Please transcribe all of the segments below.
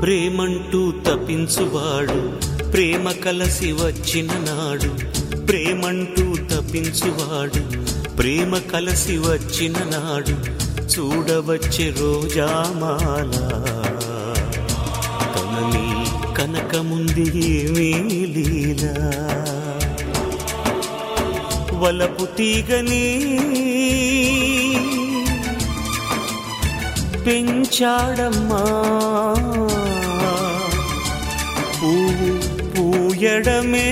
ప్రేమంటూ తప్పించువాడు ప్రేమ కలసి వచ్చిన నాడు ప్రేమంటూ తప్పించువాడు ప్రేమ కలసి వచ్చిన నాడు చూడవచ్చే రోజామాల తనని కనక ముందు ఏమీ లీలా వలపు తీగని పెంచాడమ్మా పువ్వు పూయడమే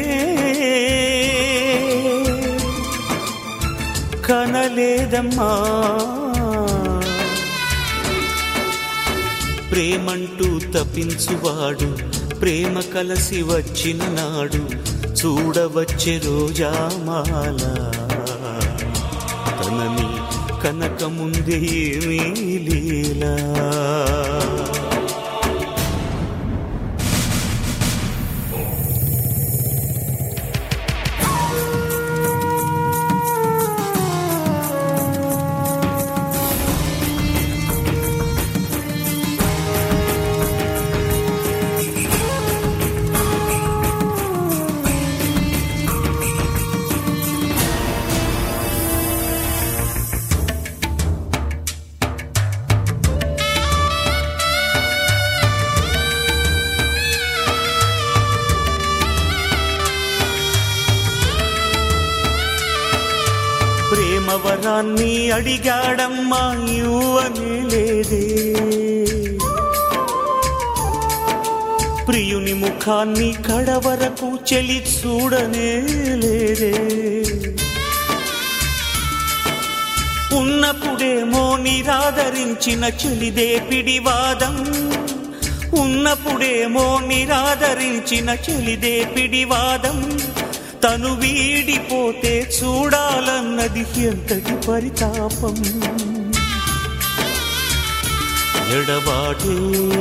కనలేదమ్మా ప్రేమంటూ తప్పించువాడు ప్రేమ కలసి వచ్చిన నాడు చూడవచ్చే రోజామాల తనని కనక ముందే ఏమీ లీలా ప్రేమ వరాన్ని అడిగాడమ్మా ఇవ్వనే లేదే ప్రియుని ముఖాన్ని కడవరకు చెలి చూడనే లేదే ఉన్నప్పుడేమో నిరాదరించిన చెలిదే పిడివాదం ఉన్నప్పుడేమో నిరాదరించిన చెలిదే పిడివాదం తను వీడిపోతే చూడాలన్నది ఎంతటి పరితాపం ఎడబాటే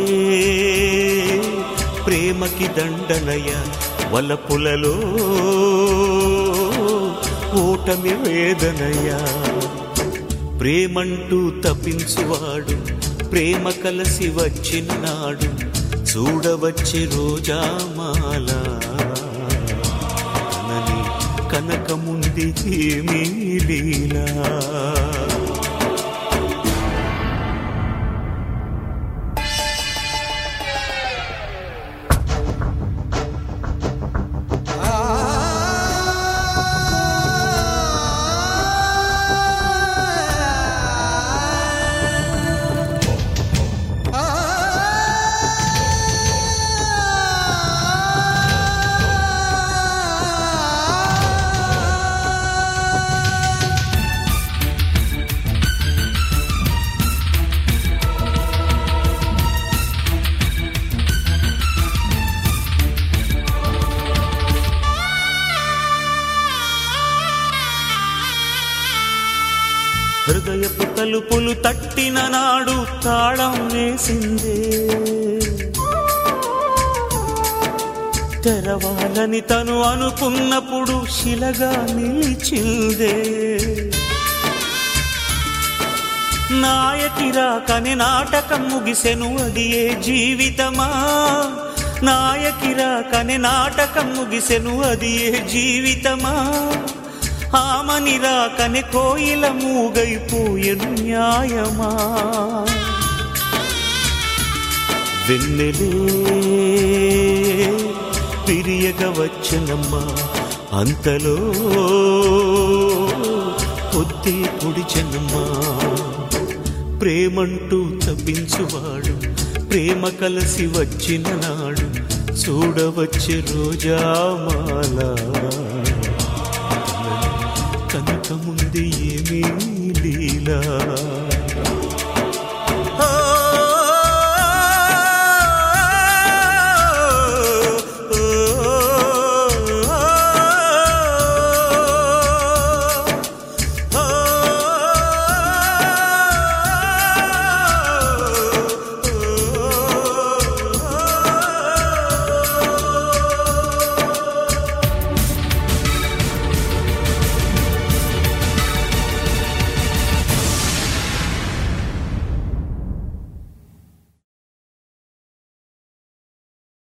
ప్రేమకి దండనయ వలపులలో ఓటమి వేదనయ ప్రేమంటూ తప్పించువాడు ప్రేమ కలసి వచ్చిన నాడు చూడవచ్చి రోజామాల తనని కనక ముందు ఏమీ లీలా హృదయపు తలుపులు తట్టిన నాడు తాళం వేసిందే తెరవాలని తను అనుకున్నప్పుడు శిలగా నిలిచిందే నాయకిరా కని నాటకం ముగిసెను అది ఏ జీవితమా నాయకిరా కని నాటకం ముగిసెను అది ఏ జీవితమా ఆమని రాకని కోయిల మూగైపోయెను న్యాయమా వెన్నెలే పిరియగ వచ్చనమ్మా అంతలో పొద్దే పొడిచనమ్మా ప్రేమంటూ తప్పించువాడు ప్రేమ కలసి వచ్చిన నాడు చూడవచ్చే రోజామాల కనక ముందు ఏమీ లీలా